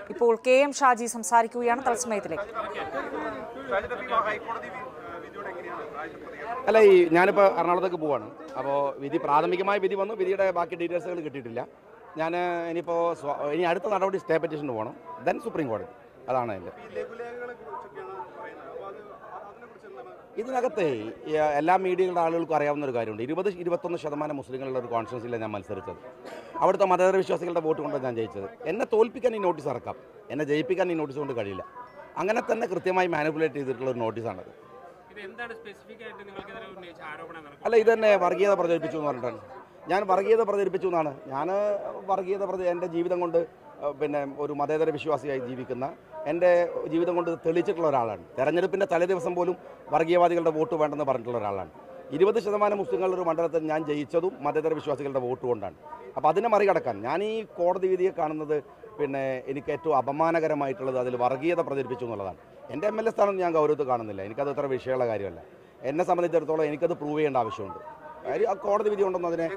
ഇപ്പോൾ K M Shaji സംസാരിക്കുകയാണ് തത്സമയത്തിലേക്ക് അല്ല ഈ ഞാനിപ്പോൾ എറണാകുളത്തേക്ക് പോവാണ് അപ്പോൾ വിധി പ്രാഥമികമായ വിധി വന്നു വിധിയുടെ ബാക്കി ഡീറ്റെയിൽസുകൾ കിട്ടിയിട്ടില്ല ഞാൻ ഇനിയിപ്പോൾ സ്വ- ഇനി അടുത്ത നടപടി സ്റ്റേ പെറ്റീഷന് പോകണം ദെൻ സുപ്രീം കോടതി അതാണ് എൻ്റെ ഇതിനകത്തെ ഈ എല്ലാ മീഡിയകളുടെ ആളുകൾക്കും അറിയാവുന്ന ഒരു കാര്യമുണ്ട് ഇരുപത് ഇരുപത്തൊന്ന് ശതമാനം മുസ്ലിങ്ങളുടെ ഒരു കോൺഫറൻസിലാണ് ഞാൻ മത്സരിച്ചത് അവിടുത്തെ മതേതര വിശ്വാസികളുടെ വോട്ട് കൊണ്ടാണ് ഞാൻ ജയിച്ചത് എന്നെ തോൽപ്പിക്കാൻ ഈ നോട്ടീസ് ഇറക്കാം എന്നെ ജയിപ്പിക്കാൻ ഈ നോട്ടീസ് കൊണ്ട് കഴിയില്ല അങ്ങനെ തന്നെ കൃത്യമായി മാനിപ്പുലേറ്റ് ചെയ്തിട്ടുള്ള ഒരു നോട്ടീസാണത് ഇത് എന്താണ് സ്പെസിഫിക് ആയിട്ട് നിങ്ങൾക്കെതിരെ ഉന്നയിച്ച ആരോപണം നടക്കുന്നത് അല്ല ഇതെന്നെ വർഗീയത പ്രചരിപ്പിച്ചു എന്ന് പറഞ്ഞിട്ടാണ് ഞാൻ വർഗീയത പ്രചരിപ്പിച്ചു എന്നാണ് ഞാൻ വർഗീയത പ്രച എൻ്റെ ജീവിതം കൊണ്ട് ഏഹ്, പിന്നെ ഒരു മതേതര വിശ്വാസിയായി ജീവിക്കുന്ന എൻ്റെ ജീവിതം കൊണ്ട് തെളിയിച്ചിട്ടുള്ള ഒരാളാണ് തെരഞ്ഞെടുപ്പിൻ്റെ തലേ ദിവസം പോലും വർഗീയവാദികളുടെ വോട്ട് വേണ്ടെന്ന് പറഞ്ഞിട്ടുള്ള ഒരാളാണ് ഇരുപത് ശതമാനം മുസ്ലിങ്ങളുടെ ഒരു മണ്ഡലത്തിൽ ഞാൻ ജയിച്ചതും മതേതര വിശ്വാസികളുടെ വോട്ട് കൊണ്ടാണ് അപ്പോൾ അതിനെ മറികടക്കാൻ ഞാൻ ഈ കോടതി വിധിയെ കാണുന്നത് പിന്നെ എനിക്ക് ഏറ്റവും അപമാനകരമായിട്ടുള്ളത് അതിൽ വർഗീയത പ്രചരിപ്പിച്ചു എന്നുള്ളതാണ് എൻ്റെ എം എൽ എ സ്ഥാനം ഞാൻ ഗൗരവത്തിൽ കാണുന്നില്ല എനിക്കത് അത്ര വിഷയമുള്ള കാര്യമല്ല എന്നെ സംബന്ധിച്ചിടത്തോളം എനിക്കത് പ്രൂവ് ചെയ്യേണ്ട ആവശ്യമുണ്ട് കാര്യം ആ കോടതി വിധി ഉണ്ടെന്ന് അതിനെ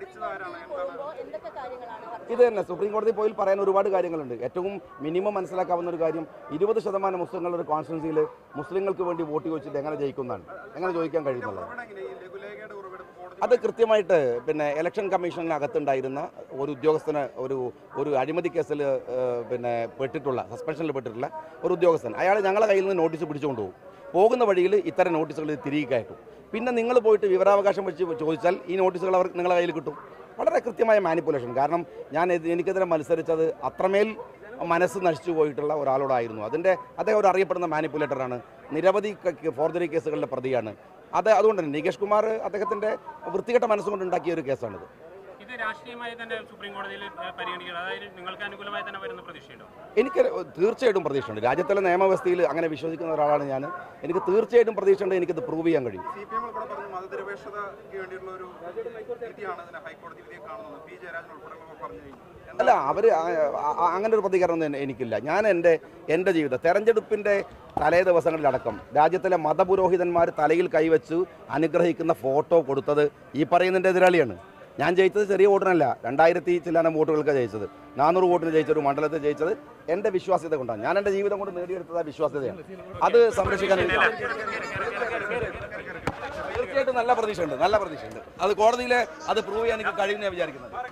ഇത് തന്നെ സുപ്രീം കോടതി പോയി പറയാൻ ഒരുപാട് കാര്യങ്ങളുണ്ട് ഏറ്റവും മിനിമം മനസ്സിലാക്കാവുന്ന ഒരു കാര്യം ഇരുപത് ശതമാനം മുസ്ലിങ്ങളുടെ ഒരു കോൺസ്റ്റിറ്റ്യൻസിയിൽ മുസ്ലിങ്ങൾക്ക് വേണ്ടി വോട്ട് ചോദിച്ചിട്ട് എങ്ങനെ ജയിക്കുന്നതാണ് എങ്ങനെ ചോദിക്കാൻ കഴിയുന്നുള്ളത് അത് കൃത്യമായിട്ട് പിന്നെ ഇലക്ഷൻ കമ്മീഷനകത്തുണ്ടായിരുന്ന ഒരു ഉദ്യോഗസ്ഥന് ഒരു ഒരു അഴിമതി കേസിൽ ഏഹ്, പിന്നെ പെട്ടിട്ടുള്ള സസ്പെൻഷനിൽ പെട്ടിട്ടുള്ള ഒരു ഉദ്യോഗസ്ഥൻ അയാൾ ഞങ്ങളെ കയ്യിൽ നിന്ന് നോട്ടീസ് പിടിച്ചുകൊണ്ട് പോകും പോകുന്ന വഴിയിൽ ഇത്തരം നോട്ടീസുകൾ തിരികെ കയറ്റും പിന്നെ നിങ്ങൾ പോയിട്ട് വിവരാവകാശം വെച്ച് ചോദിച്ചാൽ ഈ നോട്ടീസുകൾ അവർ നിങ്ങളെ കയ്യിൽ കിട്ടും വളരെ കൃത്യമായ മാനിപ്പുലേഷൻ കാരണം ഞാൻ ഇത് എനിക്കെതിരെ മത്സരിച്ചത് അത്രമേൽ മനസ്സ് നശിച്ചു പോയിട്ടുള്ള ഒരാളോടായിരുന്നു അതിൻ്റെ അദ്ദേഹം ഒരു അറിയപ്പെടുന്ന മാനിപ്പുലേറ്ററാണ് നിരവധി ഫോർജറി കേസുകളിലെ പ്രതിയാണ് അത് അതുകൊണ്ട് തന്നെ നികേഷ് കുമാർ അദ്ദേഹത്തിൻ്റെ വൃത്തികെട്ട മനസ്സുകൊണ്ട് ഉണ്ടാക്കിയ ഒരു കേസാണിത് ഇത് രാഷ്ട്രീയമായി തന്നെ സുപ്രീം കോടതിയിൽ ഏഹ്, പരിഗണിക്കണം അതായത് നിങ്ങൾക്ക് അനുകൂലമായി തന്നെ വരുന്ന പ്രതീക്ഷയുണ്ടോ എനിക്ക് തീർച്ചയായിട്ടും പ്രതീക്ഷയുണ്ട് രാജ്യത്തിലെ നിയമവ്യവസ്ഥയിൽ അങ്ങനെ വിശ്വസിക്കുന്ന ഒരാളാണ് ഞാൻ എനിക്ക് തീർച്ചയായിട്ടും പ്രതീക്ഷയുണ്ട് എനിക്കിത് പ്രൂവ് ചെയ്യാൻ കഴിയും സി പി എം ഉൾപ്പെടെ പറഞ്ഞു മതനിരപേക്ഷതയ്ക്ക് വേണ്ടിയുള്ള ഒരു വിധിയാണ് ഇതിനെ ഹൈക്കോടതി വിധിയെ കാണുന്നത് പി ജയരാജൻ ഉൾപ്പെടെയുള്ളവർ പറഞ്ഞു കഴിഞ്ഞു അല്ല അവർ അങ്ങനെ ഒരു പ്രതികരണം ഒന്നും എനിക്കില്ല ഞാൻ എൻ്റെ എൻ്റെ ജീവിതം തെരഞ്ഞെടുപ്പിൻ്റെ തലേ ദിവസങ്ങളിലടക്കം രാജ്യത്തിലെ മതപുരോഹിതന്മാർ തലയിൽ കൈവച്ച് അനുഗ്രഹിക്കുന്ന ഫോട്ടോ കൊടുത്തത് ഈ പറയുന്നതിൻ്റെ എതിരാളിയാണ് ഞാൻ ജയിച്ചത് ചെറിയ വോട്ടിനല്ല രണ്ടായിരത്തി ചില്ലാനം വോട്ടുകൾക്ക് ജയിച്ചത് നാനൂറ് വോട്ടിന് ജയിച്ച ഒരു മണ്ഡലത്തിൽ ജയിച്ചത് എൻ്റെ വിശ്വാസ്യത കൊണ്ടാണ് ഞാൻ എൻ്റെ ജീവിതം കൊണ്ട് നേടിയെടുത്തത് ആ വിശ്വാസ്യതയാണ് അത് സംരക്ഷിക്കാൻ എനിക്ക് തീർച്ചയായിട്ടും നല്ല പ്രതീക്ഷയുണ്ട് നല്ല പ്രതീക്ഷയുണ്ട് അത് കോടതിയിൽ അത് പ്രൂവ് ചെയ്യാൻ എനിക്ക് കഴിയുമെന്ന് ഞാൻ വിചാരിക്കുന്നത്